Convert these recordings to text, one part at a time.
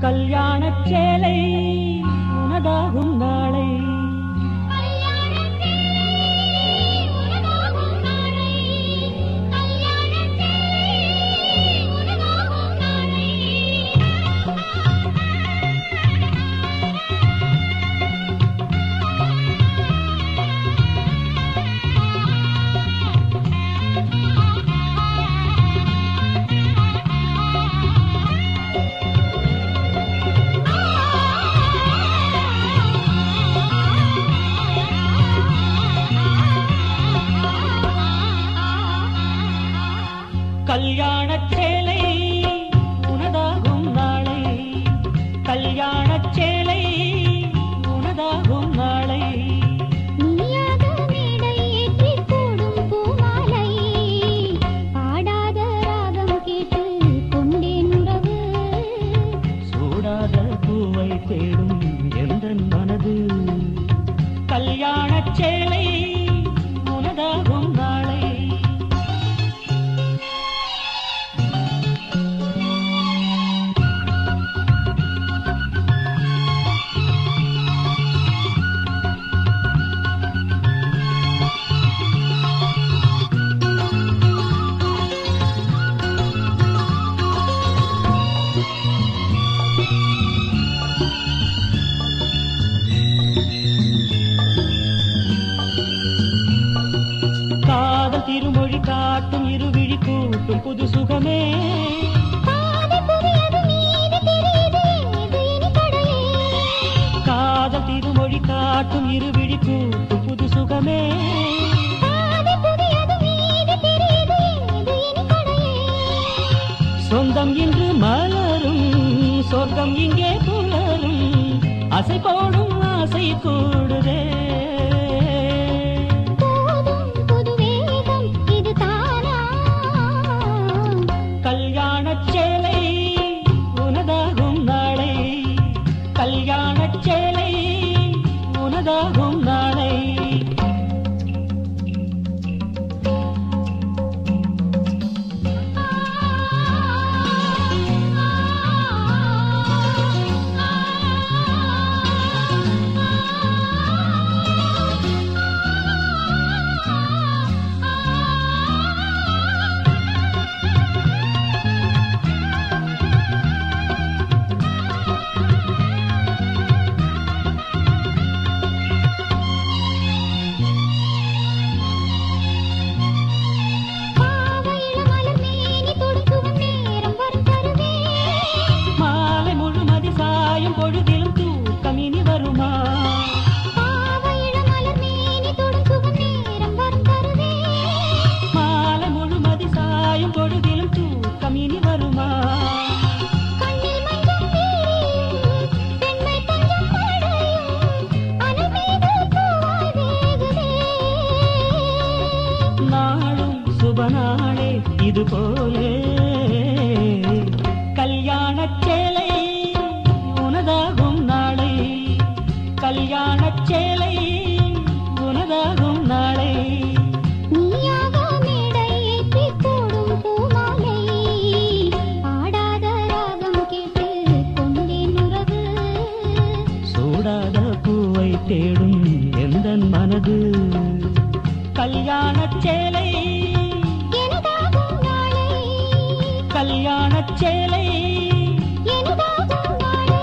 கல்யாணச் சேலை உனதாகும் நாளை கல்யாணச் சேலை உனதாகும் நாளை கல்யாணச் சேலை உனதாகும் நாளை நீயாக மேடை ஏற்றிக் கூடும் பூமாலை பாடாத ராகம் கேட்டு கொண்டேன் உறவு சூடாத பூவை தேடும் எந்தன் மனது கல்யாணச் சேலை உனதாகும் நாளை காதல் திருமொழி காட்டும் இருவிழி கூட்டும் புது சுகமே பாதை புதியது மீது தெரியுது ஏது இனி தடையே காதல் திருமொழி காட்டும் இருவிழி கூட்டும் புது சுகமே பாதை புதியது மீது தெரியுது ஏது இனி தடையே சொந்தம் இன்று மலரும் சொர்க்கம் இங்கே புலரும் அசை போடும் ஆசை கூடுதே போதும் புது வேகம் இது தானா கல்யாணச் சேலை உனதாகும் நாளை கல்யாணச் சேலை உனதாகும் நாளை பாவையில மலர் மேனி தொடுக்கும் நேரம் வரும் தருவே மாலை முழுமதி சாயும் பொழுதிலும் தூக்கம் இனி வருமா பாவையில மலர் மேனி தொடுக்கும் நேரம் வரும் தருவே மாலை முழுமதி சாயும் பொழுதிலும் தூக்கம் இனி வருமா கண்ணில் மஞ்சள் வீரியும் பெண்மை கொஞ்சம் மழையும் அனல் மீது பூவாய் வேகுதே நாளும் சுபநாளே இது போலே கல்யாணச் சேலை உனதாகும் நாளை கல்யாணச் சேலை உனதாகும் நாளை நீயாக மேடை ஏற்றிக் கூடும் பூமாலை ஆடாத ராகம் கேட்டு கொண்டேன் உறவு சூடாத பூவை தேடும் எந்தன் மனது கல்யாணச் சேலை எனதாகும் நாளை கல்யாணச் சேலை எனதாகும் நாளை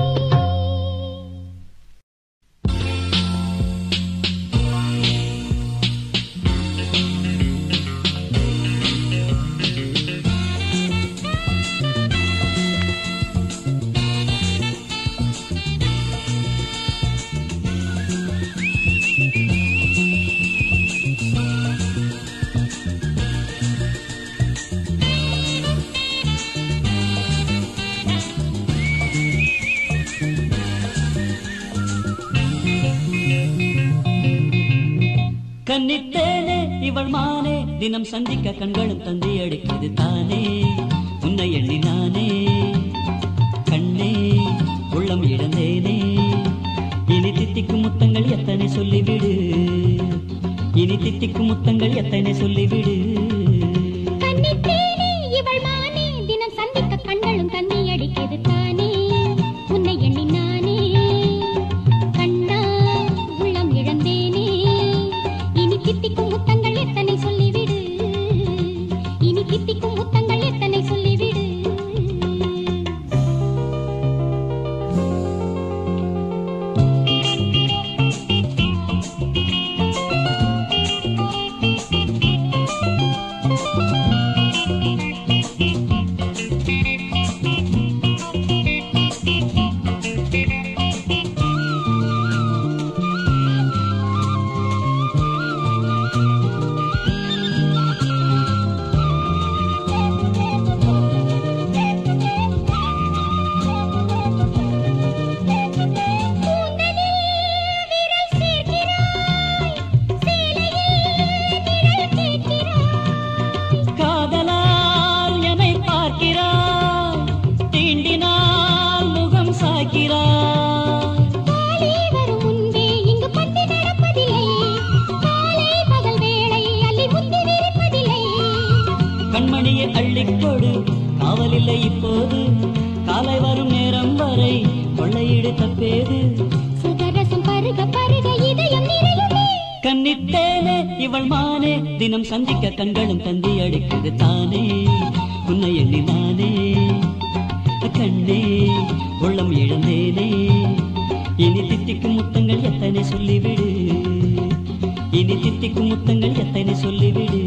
கன்னித்தேனே இவள் மானே தினம் சந்திக்க கண்களும் தந்தி அடிக்குது தானே உன்னை எண்ணி நானே கண்ணே உள்ளம் இழந்தேனே இனி தித்திக்கும் முத்தங்கள் எத்தனை சொல்லிவிடு இனி தித்திக்கும் முத்தங்கள் எத்தனை சொல்லிவிடு கன்னித்தேனே இவள் மானே தினம் சந்திக்க கண்களும் தண்ணி அடிக்குது தானே இல்லை இப்போது காலை வரும் நேரம் வரை கொள்ளையிடு தப்பேது சுகரசம் பருக பருக இதயம் நிறையுமே கண்ணிட்டேனே இவள் மானே தினம் சந்திக்க கண்களும் தந்தி அடிக்குது தானே உன்னை எண்ணி நானே கண்ணே உள்ளம் இழந்தேனே இனி தித்திக்கும் முத்தங்கள் எத்தனை சொல்லிவிடு இனி தித்திக்கும் முத்தங்கள் எத்தனை சொல்லிவிடு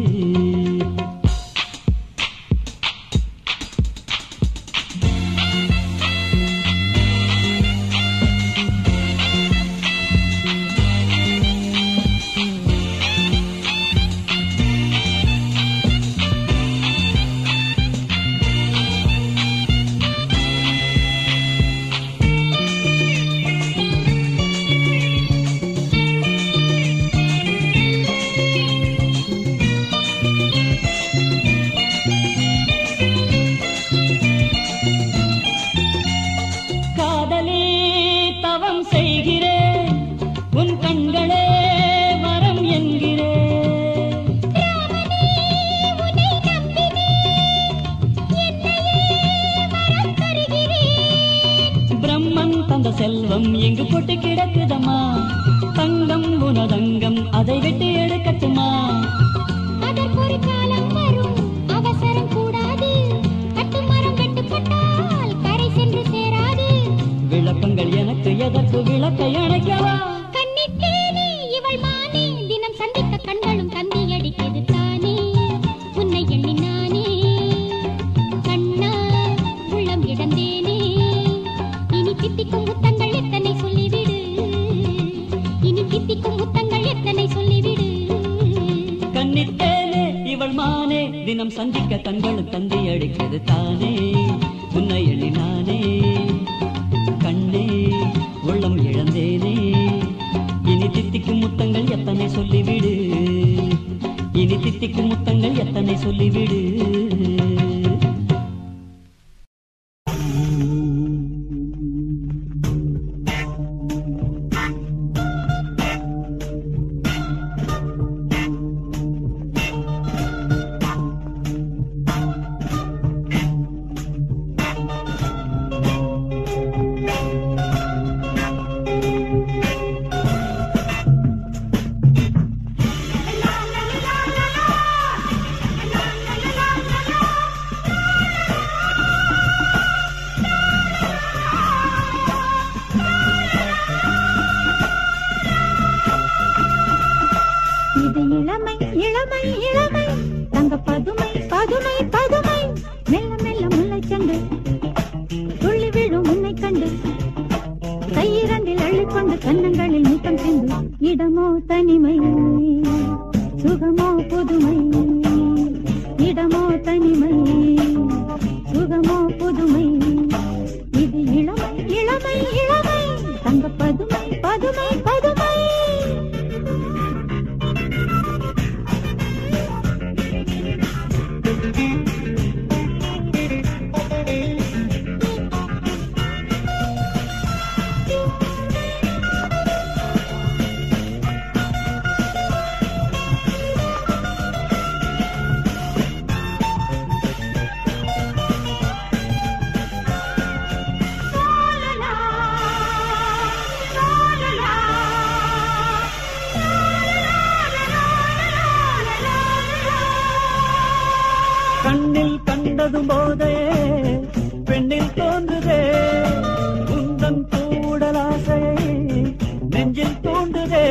காதலே தவம் செய்கிறேன் உன் கண்களே வரம் என்கிறேன் உன்னை நம்பினேன் என்னையே வரம் தருகிறேன் பிரம்மன் தந்த செல்வம் எங்கு போட்டு கிடக்குதம்மா தங்கம் உனதங்கம் அதை விட்டு எடுக்கட்டுமா அதற்கொரு காலம் வரும் அவசரம் கூடாது கட்டுமரம் வெட்டுப்பட்டால் கரை சென்று சேராது விளக்கங்கள் எனக்கு எதற்கு விளக்கை அணைக்கவா கண்ணிட்டேனே இவள் மானே தினம் சந்திக்க கண்களும் தந்தி அடிக்குது தானே உன்னை எண்ணி நானே கண்ணா உள்ளம் இழந்தேனே இனி தித்திக்கும் முத்தங்கள் எத்தனை சொல்லிவிடு இனி தித்திக்கும் முத்தங்கள் எத்தனை சொல்லிவிடு கண்ணிட்டேனே இவள் மானே தினம் சந்திக்க கண்களும் தந்தி அடிக்குது தானே உன்னை எண்ணி நானே கண்ணே உள்ளம் இழந்தேனே இனி தித்திக்கும் முத்தங்கள் எத்தனை சொல்லிவிடு இனி தித்திக்கும் முத்தங்கள் எத்தனை சொல்லிவிடு இது இளமை இளமை இளமை தங்க பதுமை பதுமை பதுமை மெல்ல மெல்ல முல்லை கண்டு துள்ளி விழும் உன்னை கண்டு கையிரண்டில் அள்ளிக்கொண்டு கன்னங்களில் முத்தம் சென்று இடமோ தனிமை சுகமோ புதுமை இடமோ தனிமை சுகமோ புதுமை இது இளமை இளமை இளமை தங்க பதுமை பதுமை பதுமை கண்ணில் கண்டதும் போதே பெண்ணில் தோன்றுதே உந்தன் கூடலாசை நெஞ்சில் தோன்றுதே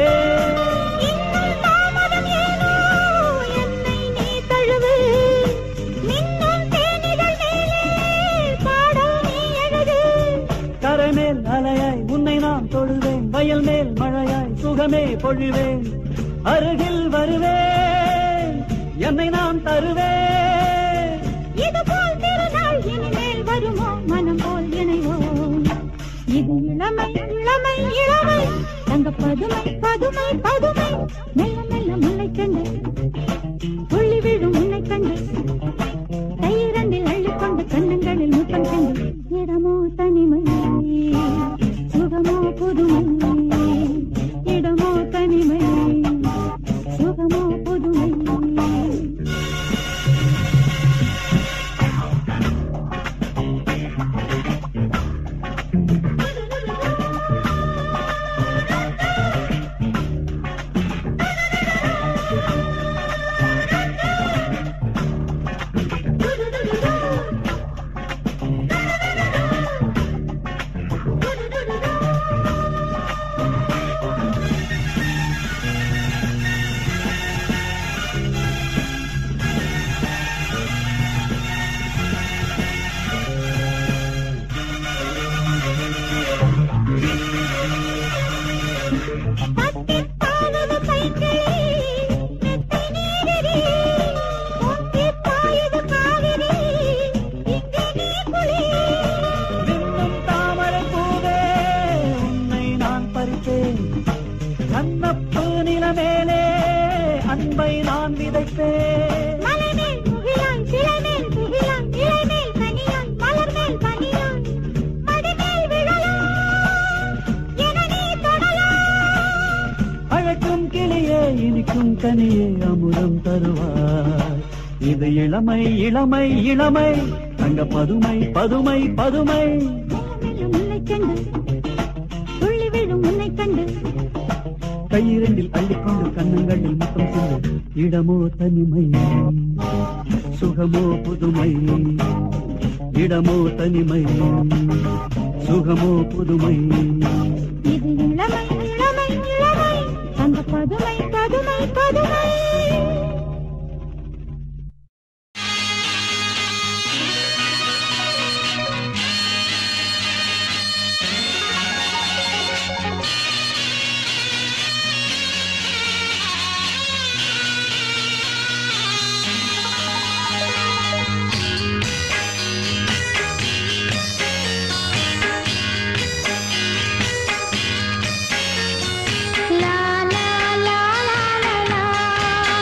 கரைமேல் அலையாய் உன்னை நான் தொழுவேன் வயல் மேல் மழையாய் சுகமே பொழிவேன் அருகில் வருவேன் என்னை நான் தருவேன் இதுபோல் திருநாள் இனிமேல் வருமோ மனம் போல் இணைவோம் இது இளமை இளமை இளமை தங்க பதுமை பதுமை பதுமை மெல்ல மெல்ல முல்லை கண்டு துள்ளி விழும் உன்னை கண்டு கையிரண்டில் அள்ளிக்கொண்டு கண்ணங்களில் முத்தம் கண்டு இடமோ தனிமை சுகமோ புதுமை இடமோ தனிமை சுகமோ புதுமை கனியே அமுதம் தருவாய் இது இளமை இளமை இளமை தங்க பதுமை பதுமை பதுமை மெல்ல முல்லை கண்டு துள்ளி விழும் உன்னை கண்டு கையிரண்டில் அள்ளிக்கொண்டு கண்ணங்களில் முத்தம் சென்று இடமோ தனிமை சுகமோ புதுமை இடமோ தனிமை சுகமோ புதுமை இது இளமை இளமை இளமை தங்க பதுமை பதுமை பதுமை லா லா லா லா லா லா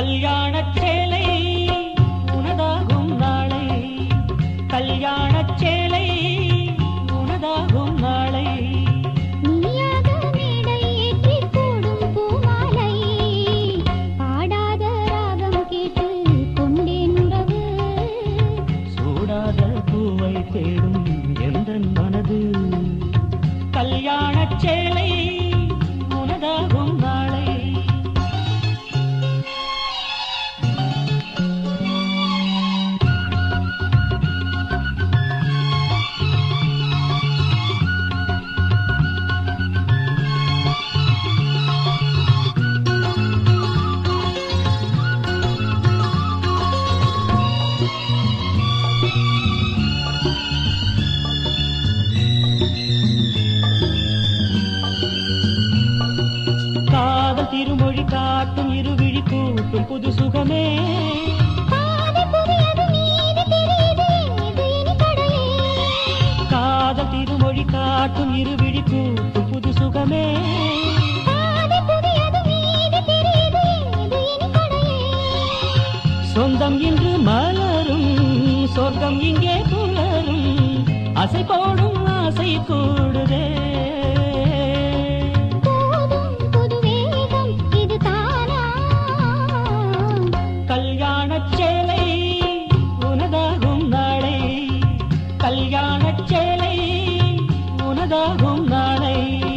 கல்யாணச் சேலை உனதாகும் நாளை கல்யாணச் சேலை உனதாகும் நாளை நீயாக மேடை ஏற்றி போடும் பூமாலை பாடாத ராகம் கேட்டு கொண்டேன் உறவு சூடாத பூவை தேடும் எந்தன் மனது கல்யாணச் சேலை உனதாகும் நாளை காதல் திருமொழி காட்டும் இருவிழி கூட்டும் புது சுகமே பாதை புதியது மீது தெரியுது இது இனி தடையே காதல் திருமொழி காட்டும் இருவிழி கூட்டும் புது சுகமே பாதை புதியது மீது தெரியுது இது இனி தடையே சொந்தம் இன்று மலரும் சொர்க்கம் இங்கே புலரும் அசை போடும் ஆசை கூடுதே போதும் புது வேகம் இது தானா கல்யாணச் சேலை உனதாகும் நாளை கல்யாணச் சேலை உனதாகும் நாளை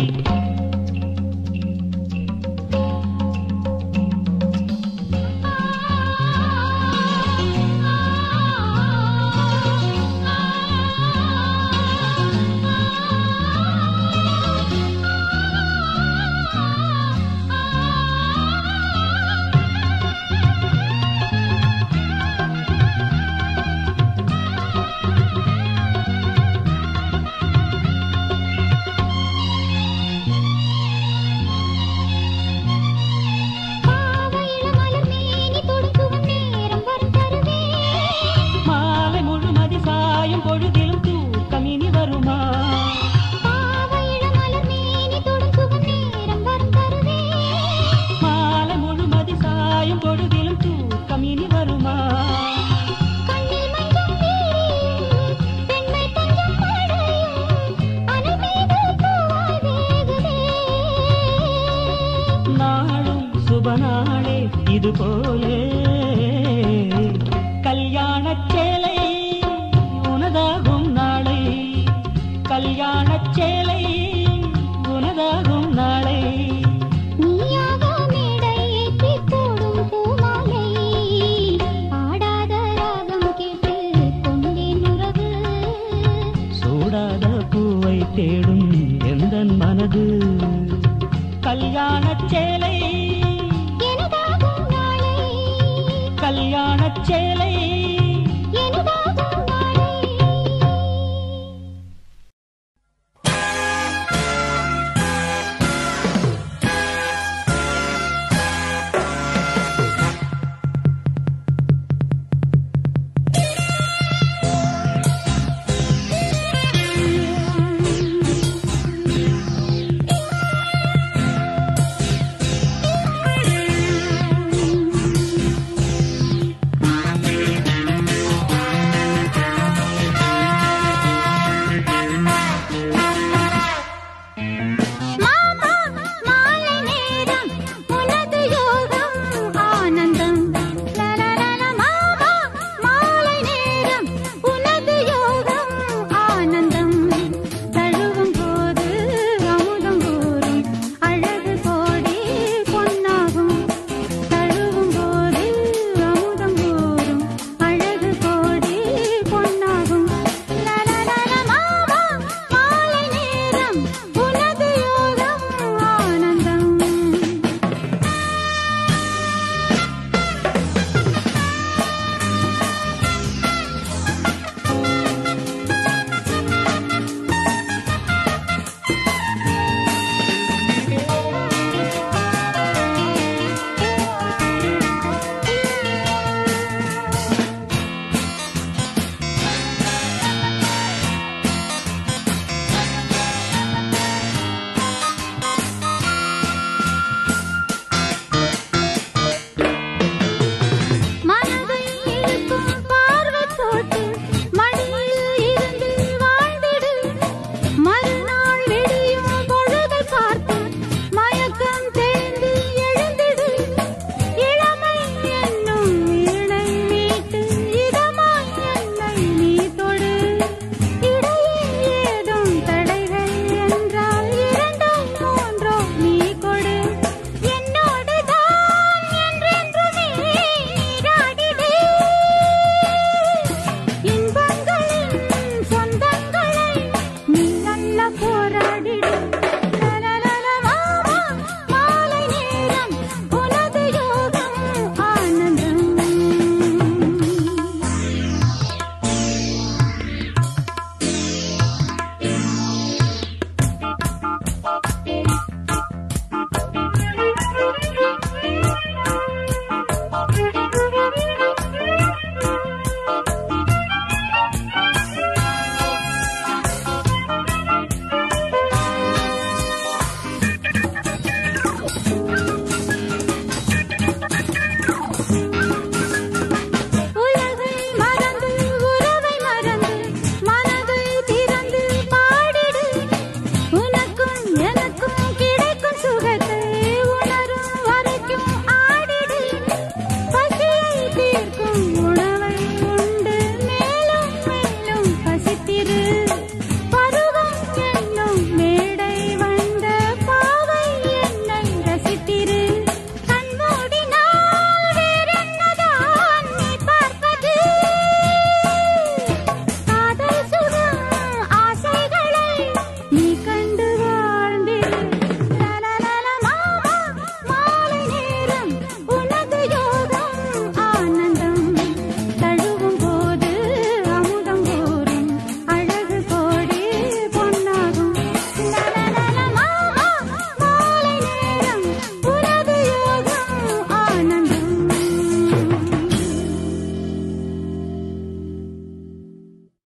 பாவையில மலர் மேனி தொடுக்கும் நேரம் வரும் தருவே மாலை முழுமதி சாயும் பொழுதிலும் தூக்கம் இனி வருமா பாவையில மலர் மேனி தொடுக்கும் நேரம் வரும் தருவே மாலை முழுமதி சாயும் பொழுதிலும் தூக்கம் இனி வருமா கண்ணில் மஞ்சள் நீரியும் பெண்மை தஞ்சம் பாடையும் அனல் மீது பூவாய் வேகுதே நாளும் சுபநாளே இது போலே கல்யாணச் சேலை உனதாகும் நாளை கல்யாணச் சேலை உனதாகும் நாளை நீயாக மேடை ஏற்றி போடும் பூமாலை பாடாத ராகம் கேட்டு கொண்டேன் உறவு சூடாத பூவை தேடும் எந்தன் மனது கல்யாணச் சேலை எனதாகும் நாளை கல்யாணச் சேலை